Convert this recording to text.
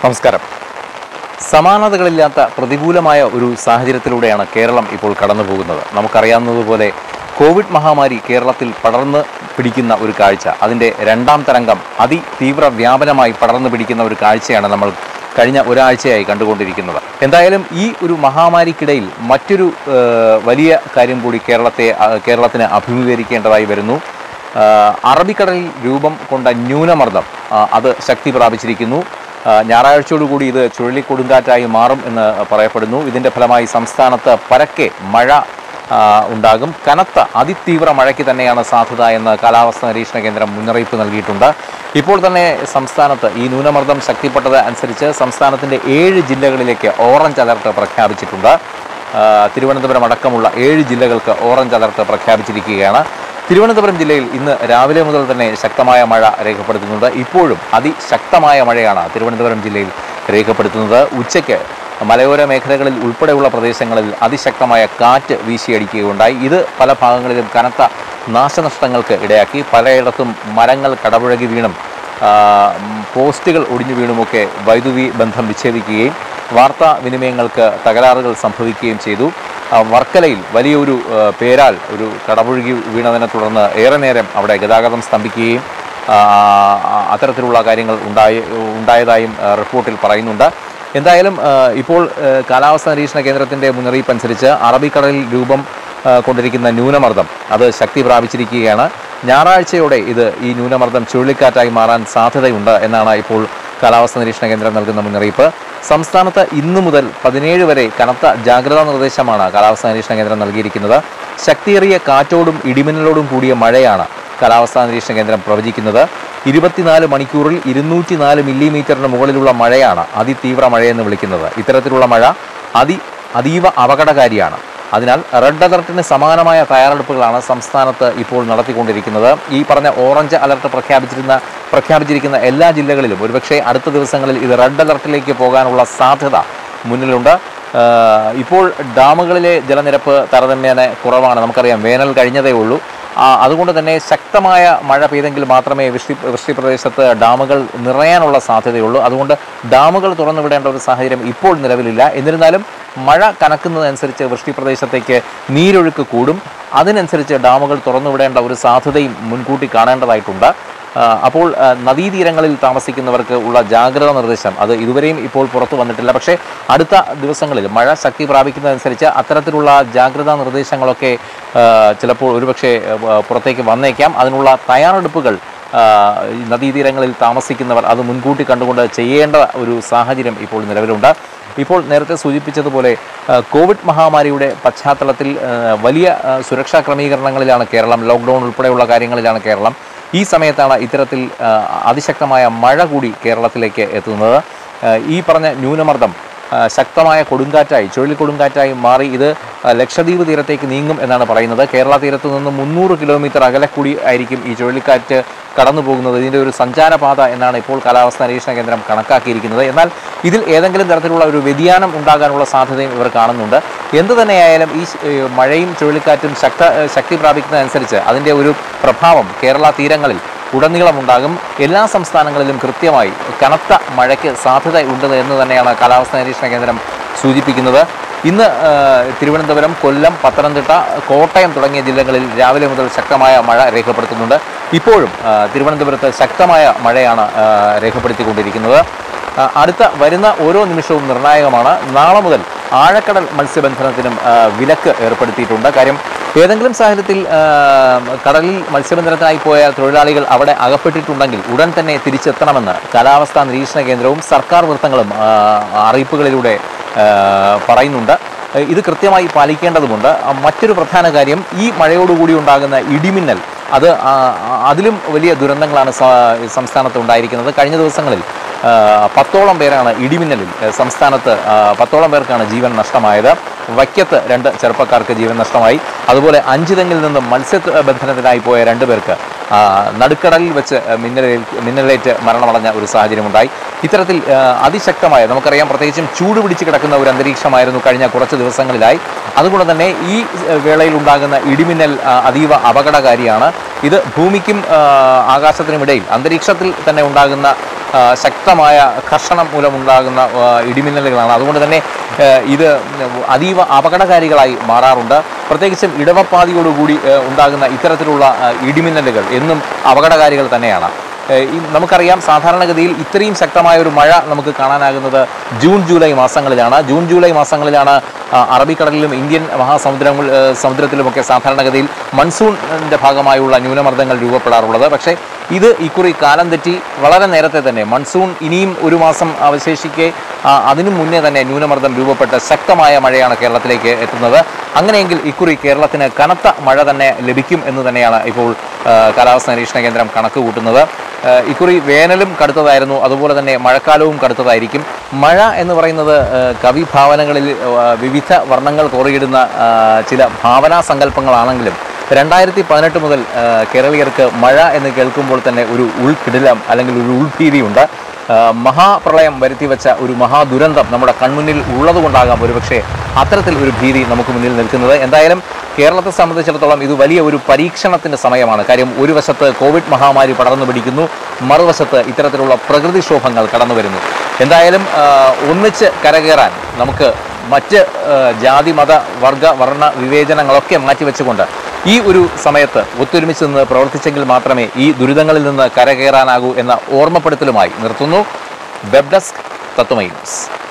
നമസ്കാരം സമാനതകളില്ലാത്ത പ്രതികൂലമായ ഒരു സാഹചര്യത്തിലൂടെയാണ് കേരളം ഇപ്പോൾ കടന്നു പോകുന്നത് നമുക്കറിയാവുന്നതുപോലെ കോവിഡ് മഹാമാരി കേരളത്തിൽ പടർന്ന് പിടിക്കുന്ന ഒരു കാഴ്ച അതിൻ്റെ രണ്ടാം തരംഗം അതിതീവ്ര വ്യാപനമായി പടർന്നു പിടിക്കുന്ന ഒരു കാഴ്ചയാണ് നമ്മൾ കഴിഞ്ഞ ഒരാഴ്ചയായി കണ്ടുകൊണ്ടിരിക്കുന്നത് എന്തായാലും ഈ ഒരു മഹാമാരിക്കിടയിൽ മറ്റൊരു ഏഹ്, വലിയ കാര്യം കൂടി കേരളത്തെ ആ, കേരളത്തിന് അഭിമുഖീകരിക്കേണ്ടതായി വരുന്നു ആ, അറബിക്കടലിൽ രൂപം കൊണ്ട ന്യൂനമർദ്ദം ആ, അത് ശക്തി പ്രാപിച്ചിരിക്കുന്നു ആ, ഞായറാഴ്ചയോടുകൂടി ഇത് ചുഴലിക്കൊടുങ്കാറ്റായി മാറും എന്ന് പറയപ്പെടുന്നു ഇതിൻ്റെ ഫലമായി സംസ്ഥാനത്ത് പരക്കെ മഴ ആ, ഉണ്ടാകും കനത്ത അതിതീവ്ര മഴയ്ക്ക് തന്നെയാണ് സാധ്യത എന്ന് കാലാവസ്ഥാ നിരീക്ഷണ കേന്ദ്രം മുന്നറിയിപ്പ് നൽകിയിട്ടുണ്ട് ഇപ്പോൾ തന്നെ സംസ്ഥാനത്ത് ഈ ന്യൂനമർദ്ദം ശക്തിപ്പെട്ടത് അനുസരിച്ച് സംസ്ഥാനത്തിൻ്റെ ഏഴ് ജില്ലകളിലേക്ക് ഓറഞ്ച് അലർട്ട് പ്രഖ്യാപിച്ചിട്ടുണ്ട് ആ, തിരുവനന്തപുരം അടക്കമുള്ള ഏഴ് ജില്ലകൾക്ക് ഓറഞ്ച് അലർട്ട് പ്രഖ്യാപിച്ചിരിക്കുകയാണ് തിരുവനന്തപുരം ജില്ലയിൽ ഇന്ന് രാവിലെ മുതൽ തന്നെ ശക്തമായ മഴ രേഖപ്പെടുത്തുന്നുണ്ട് ഇപ്പോഴും അതിശക്തമായ മഴയാണ് തിരുവനന്തപുരം ജില്ലയിൽ രേഖപ്പെടുത്തുന്നത് ഉച്ചയ്ക്ക് മലയോര മേഖലകളിൽ ഉൾപ്പെടെയുള്ള പ്രദേശങ്ങളിൽ അതിശക്തമായ കാറ്റ് വീശിയടിക്കുകയുണ്ടായി ഇത് പല ഭാഗങ്ങളിലും കനത്ത നാശനഷ്ടങ്ങൾക്ക് ഇടയാക്കി പലയിടത്തും മരങ്ങൾ കടപുഴകി വീണും ആ, ഉം, പോസ്റ്റുകൾ ഒടിഞ്ഞു വീണുമൊക്കെ വൈദ്യുതി ബന്ധം വിച്ഛേദിക്കുകയും വാർത്താ വിനിമയങ്ങൾക്ക് തകരാറുകൾ സംഭവിക്കുകയും ചെയ്തു ആ, വർക്കലയിൽ വലിയൊരു ആ, പേരാൽ ഒരു കടപുഴകി വീണതിനെ തുടർന്ന് ഏറെ നേരം അവിടെ ഗതാഗതം സ്തംഭിക്കുകയും ആ, അത്തരത്തിലുള്ള കാര്യങ്ങൾ ഉണ്ടായി ഉണ്ടായതായും ആ, റിപ്പോർട്ടിൽ പറയുന്നുണ്ട് എന്തായാലും ആ, ഇപ്പോൾ ആ, കാലാവസ്ഥാ നിരീക്ഷണ കേന്ദ്രത്തിൻ്റെ മുന്നറിയിപ്പ് അനുസരിച്ച് അറബിക്കടലിൽ രൂപം ആ, കൊണ്ടിരിക്കുന്ന ന്യൂനമർദ്ദം അത് ശക്തി പ്രാപിച്ചിരിക്കുകയാണ് ഞായറാഴ്ചയോടെ ഇത് ഈ ന്യൂനമർദ്ദം ചുഴലിക്കാറ്റായി മാറാൻ സാധ്യതയുണ്ട് എന്നാണ് ഇപ്പോൾ കാലാവസ്ഥാ നിരീക്ഷണ കേന്ദ്രം നൽകുന്ന മുന്നറിയിപ്പ് സംസ്ഥാനത്ത് ഇന്നു മുതൽ പതിനേഴ് വരെ കനത്ത ജാഗ്രതാ നിർദ്ദേശമാണ് കാലാവസ്ഥാ നിരീക്ഷണ കേന്ദ്രം നൽകിയിരിക്കുന്നത് ശക്തിയേറിയ കാറ്റോടും ഇടിമിന്നലോടും കൂടിയ മഴയാണ് കാലാവസ്ഥാ നിരീക്ഷണ കേന്ദ്രം പ്രവചിക്കുന്നത് ഇരുപത്തിനാല് മണിക്കൂറിൽ ഇരുന്നൂറ്റി നാല് മില്ലിമീറ്ററിന് മുകളിലുള്ള മഴയാണ് അതിതീവ്ര മഴയെന്ന് വിളിക്കുന്നത് ഇത്തരത്തിലുള്ള മഴ അതി അതീവ അപകടകാരിയാണ് അതിനാൽ റെഡ് അലർട്ടിന് സമാനമായ തയ്യാറെടുപ്പുകളാണ് സംസ്ഥാനത്ത് ഇപ്പോൾ നടത്തിക്കൊണ്ടിരിക്കുന്നത് ഈ പറഞ്ഞ ഓറഞ്ച് അലർട്ട് പ്രഖ്യാപിച്ചിരുന്ന പ്രഖ്യാപിച്ചിരിക്കുന്ന എല്ലാ ജില്ലകളിലും ഒരുപക്ഷെ അടുത്ത ദിവസങ്ങളിൽ ഇത് റെഡ് അലർട്ടിലേക്ക് പോകാനുള്ള സാധ്യത മുന്നിലുണ്ട് ആഹ് ഇപ്പോൾ ഡാമുകളിലെ ജലനിരപ്പ് താരതമ്യേന കുറവാണ് നമുക്കറിയാം വേനൽ കഴിഞ്ഞതേ ഉള്ളൂ ആ, അതുകൊണ്ട് തന്നെ ശക്തമായ മഴ പെയ്തെങ്കിൽ മാത്രമേ വൃഷ്ടി വൃഷ്ടി പ്രദേശത്ത് ഡാമുകൾ നിറയാനുള്ള സാധ്യതയുള്ളൂ അതുകൊണ്ട് ഡാമുകൾ തുറന്നുവിടേണ്ട ഒരു സാഹചര്യം ഇപ്പോൾ നിലവിലില്ല എന്നിരുന്നാലും മഴ കനക്കുന്നതനുസരിച്ച് വൃഷ്ടി പ്രദേശത്തേക്ക് നീരൊഴുക്ക് കൂടും അതിനനുസരിച്ച് ഡാമുകൾ തുറന്നുവിടേണ്ട ഒരു സാധ്യതയും മുൻകൂട്ടി കാണേണ്ടതായിട്ടുണ്ട് ആ, അപ്പോൾ ആ, നദീതീരങ്ങളിൽ താമസിക്കുന്നവർക്ക് ഉള്ള ജാഗ്രതാ നിർദ്ദേശം അത് ഇതുവരെയും ഇപ്പോൾ പുറത്തു വന്നിട്ടില്ല പക്ഷേ അടുത്ത ദിവസങ്ങളിൽ മഴ ശക്തി പ്രാപിക്കുന്നതനുസരിച്ച് അത്തരത്തിലുള്ള ജാഗ്രതാ നിർദ്ദേശങ്ങളൊക്കെ ആ, ചിലപ്പോൾ ഒരുപക്ഷെ ആ, പുറത്തേക്ക് വന്നേക്കാം അതിനുള്ള തയ്യാറെടുപ്പുകൾ ആ, ഈ നദീതീരങ്ങളിൽ താമസിക്കുന്നവർ അത് മുൻകൂട്ടി കണ്ടുകൊണ്ട് ചെയ്യേണ്ട ഒരു സാഹചര്യം ഇപ്പോൾ നിലവിലുണ്ട് ഇപ്പോൾ നേരത്തെ സൂചിപ്പിച്ചതുപോലെ ആ, കോവിഡ് മഹാമാരിയുടെ പശ്ചാത്തലത്തിൽ ആ, വലിയ ആ, സുരക്ഷാ ക്രമീകരണങ്ങളിലാണ് കേരളം ലോക്ക്ഡൗൺ ഉൾപ്പെടെയുള്ള കാര്യങ്ങളിലാണ് കേരളം ഈ സമയത്താണ് ഇത്തരത്തിൽ ആ, അതിശക്തമായ മഴ കൂടി കേരളത്തിലേക്ക് എത്തുന്നത് ആ, ഈ പറഞ്ഞ ന്യൂനമർദ്ദം ആ, ശക്തമായ കൊടുങ്കാറ്റായി ചുഴലിക്കൊടുങ്കാറ്റായി മാറി ഇത് ആ, ലക്ഷദ്വീപ് തീരത്തേക്ക് നീങ്ങും എന്നാണ് പറയുന്നത് കേരള തീരത്ത് നിന്ന് മുന്നൂറ് കിലോമീറ്റർ അകലെ കൂടി ആയിരിക്കും ഈ ചുഴലിക്കാറ്റ് കടന്നു പോകുന്നത് ഇതിൻ്റെ ഒരു സഞ്ചാരപാത എന്നാണ് ഇപ്പോൾ കാലാവസ്ഥാ നിരീക്ഷണ കേന്ദ്രം കണക്കാക്കിയിരിക്കുന്നത് എന്നാൽ ഇതിൽ ഏതെങ്കിലും തരത്തിലുള്ള ഒരു വ്യതിയാനം ഉണ്ടാകാനുള്ള സാധ്യതയും ഇവർ കാണുന്നുണ്ട് എന്തു തന്നെയായാലും ഈ ശ- ഏ, മഴയും ചുഴലിക്കാറ്റും ശക്ത ഏ, ശക്തി പ്രാപിക്കുന്നതനുസരിച്ച് അതിൻ്റെ ഒരു പ്രഭാവം കേരള തീരങ്ങളിൽ ഉടനീളമുണ്ടാകും എല്ലാ സംസ്ഥാനങ്ങളിലും കൃത്യമായി കനത്ത മഴയ്ക്ക് സാധ്യത ഉണ്ട് എന്ന് തന്നെയാണ് കാലാവസ്ഥാ നിരീക്ഷണ കേന്ദ്രം സൂചിപ്പിക്കുന്നത് ഇന്ന് ആ, തിരുവനന്തപുരം കൊല്ലം പത്തനംതിട്ട കോട്ടയം തുടങ്ങിയ ജില്ലകളിൽ രാവിലെ മുതൽ ശക്തമായ മഴ രേഖപ്പെടുത്തുന്നുണ്ട് ഇപ്പോഴും ആ, തിരുവനന്തപുരത്ത് ശക്തമായ മഴയാണ് ആ, രേഖപ്പെടുത്തിക്കൊണ്ടിരിക്കുന്നത് ആ, അടുത്ത വരുന്ന ഓരോ നിമിഷവും നിർണായകമാണ് നാളെ മുതൽ ആഴക്കടൽ മത്സ്യബന്ധനത്തിനും ആ, വിലക്ക് ഏർപ്പെടുത്തിയിട്ടുണ്ട് കാര്യം ഏതെങ്കിലും സാഹചര്യത്തിൽ ആ, കടലിൽ മത്സ്യബന്ധനത്തിനായി പോയ തൊഴിലാളികൾ അവിടെ അകപ്പെട്ടിട്ടുണ്ടെങ്കിൽ ഉടൻ തന്നെ തിരിച്ചെത്തണമെന്ന് കാലാവസ്ഥാ നിരീക്ഷണ കേന്ദ്രവും സർക്കാർ വൃത്തങ്ങളും ആ, അറിയിപ്പുകളിലൂടെ ആ, പറയുന്നുണ്ട് ഇത് കൃത്യമായി പാലിക്കേണ്ടതുണ്ട് ആ, മറ്റൊരു പ്രധാന കാര്യം ഈ മഴയോടുകൂടി ഉണ്ടാകുന്ന ഇടിമിന്നൽ അത് ആ, ആ, അതിലും വലിയ ദുരന്തങ്ങളാണ് സ- സംസ്ഥാനത്ത് ഉണ്ടായിരിക്കുന്നത് കഴിഞ്ഞ ദിവസങ്ങളിൽ ആ, പത്തോളം പേരാണ് ഇടിമിന്നലിൽ ആ, സംസ്ഥാനത്ത് ആ, പത്തോളം പേർക്കാണ് ജീവൻ നഷ്ടമായത് വയ്ക്കത്ത് രണ്ട് ചെറുപ്പക്കാർക്ക് ജീവൻ നഷ്ടമായി അതുപോലെ അഞ്ചുതെങ്ങിൽ നിന്നും മത്സ്യബന്ധനത്തിനായി പോയ രണ്ട് പേർക്ക് ആ, നടുക്കടലിൽ വെച്ച് മിന്നലേൽ മിന്നലേറ്റ് മരണമടഞ്ഞ ഒരു സാഹചര്യമുണ്ടായി ഇത്തരത്തിൽ ആ, അതിശക്തമായ നമുക്കറിയാം പ്രത്യേകിച്ചും ചൂട് പിടിച്ച് കിടക്കുന്ന ഒരു അന്തരീക്ഷമായിരുന്നു കഴിഞ്ഞ കുറച്ച് ദിവസങ്ങളിലായി അതുകൊണ്ട് തന്നെ ഈ ആ, വേളയിൽ ഉണ്ടാകുന്ന ഇടിമിന്നൽ ആ, അതീവ അപകടകാരിയാണ് ഇത് ഭൂമിക്കും ആ, ആകാശത്തിനുമിടയിൽ അന്തരീക്ഷത്തിൽ തന്നെ ഉണ്ടാകുന്ന ആ, ശക്തമായ ഘർഷണം മൂലമുണ്ടാകുന്ന ആ, ഇടിമിന്നലുകളാണ് അതുകൊണ്ട് തന്നെ ആ, ഇത് അതീവ അപകടകാരികളായി മാറാറുണ്ട് പ്രത്യേകിച്ചും ഇടവപ്പാതിയോടുകൂടി ആ, ഉണ്ടാകുന്ന ഇത്തരത്തിലുള്ള ആ, ഇടിമിന്നലുകൾ എന്നും അപകടകാരികൾ തന്നെയാണ് ഏഹ് ഈ നമുക്കറിയാം സാധാരണഗതിയിൽ ഇത്രയും ശക്തമായ ഒരു മഴ നമുക്ക് കാണാനാകുന്നത് ജൂൺ ജൂലൈ മാസങ്ങളിലാണ് ജൂൺ ജൂലൈ മാസങ്ങളിലാണ് ആ, അറബിക്കടലിലും ഇന്ത്യൻ മഹാസമുദ്രങ്ങൾ ഏഹ് സമുദ്രത്തിലുമൊക്കെ സാധാരണഗതിയിൽ മൺസൂണിൻ്റെ ഭാഗമായുള്ള ന്യൂനമർദ്ദങ്ങൾ രൂപപ്പെടാറുള്ളത് പക്ഷേ ഇത് ഇക്കുറി കാലം തെറ്റി വളരെ നേരത്തെ തന്നെ മൺസൂൺ ഇനിയും ഒരു മാസം അവശേഷിക്കെ ആ, അതിനു മുന്നേ തന്നെ ന്യൂനമർദ്ദം രൂപപ്പെട്ട ശക്തമായ മഴയാണ് കേരളത്തിലേക്ക് എത്തുന്നത് അങ്ങനെയെങ്കിൽ ഇക്കുറി കേരളത്തിന് കനത്ത മഴ തന്നെ ലഭിക്കും എന്ന് തന്നെയാണ് ഇപ്പോൾ ആ, കാലാവസ്ഥാ നിരീക്ഷണ കേന്ദ്രം കണക്ക് കൂട്ടുന്നത് ആ, ഇക്കുറി വേനലും കടുത്തതായിരുന്നു അതുപോലെ തന്നെ മഴക്കാലവും കടുത്തതായിരിക്കും മഴ എന്ന് പറയുന്നത് ആ, കവിഭാവനകളിൽ ആ, വിവിധ വർണ്ണങ്ങൾ കോറിയിടുന്ന ആ, ചില ഭാവനാ സങ്കല്പങ്ങളാണെങ്കിലും രണ്ടായിരത്തി പതിനെട്ട് മുതൽ ആ, കേരളീയർക്ക് മഴ എന്ന് കേൾക്കുമ്പോൾ തന്നെ ഒരു ഉൾക്കിടിലം അല്ലെങ്കിൽ ഒരു ഉൾഭീതിയുണ്ട് ആ, മഹാപ്രളയം വരുത്തി വെച്ച ഒരു മഹാദുരന്തം നമ്മുടെ കൺമുന്നിൽ ഉള്ളതുകൊണ്ടാകാം ഒരുപക്ഷെ അത്തരത്തിൽ ഒരു ഭീതി നമുക്ക് മുന്നിൽ നിൽക്കുന്നത് എന്തായാലും കേരളത്തെ സംബന്ധിച്ചിടത്തോളം ഇത് വലിയ ഒരു പരീക്ഷണത്തിന്റെ സമയമാണ് കാര്യം ഒരു വശത്ത് കോവിഡ് മഹാമാരി പടർന്നു പിടിക്കുന്നു മറുവശത്ത് ഇത്തരത്തിലുള്ള പ്രകൃതിക്ഷോഭങ്ങൾ കടന്നു വരുന്നു എന്തായാലും ആ, ഒന്നിച്ച് കരകയറാൻ നമുക്ക് മറ്റ് ആ, ജാതി മത വർഗ വർണ്ണ വിവേചനങ്ങളൊക്കെ മാറ്റിവെച്ചുകൊണ്ട് ഈ ഒരു സമയത്ത് ഒത്തൊരുമിച്ച് നിന്ന് പ്രവർത്തിച്ചെങ്കിൽ മാത്രമേ ഈ ദുരിതങ്ങളിൽ നിന്ന് കരകയറാനാകൂ എന്ന ഓർമ്മപ്പെടുത്തലുമായി നിർത്തുന്നു വെബ് ഡെസ്ക് തത്വമൈ ന്യൂസ്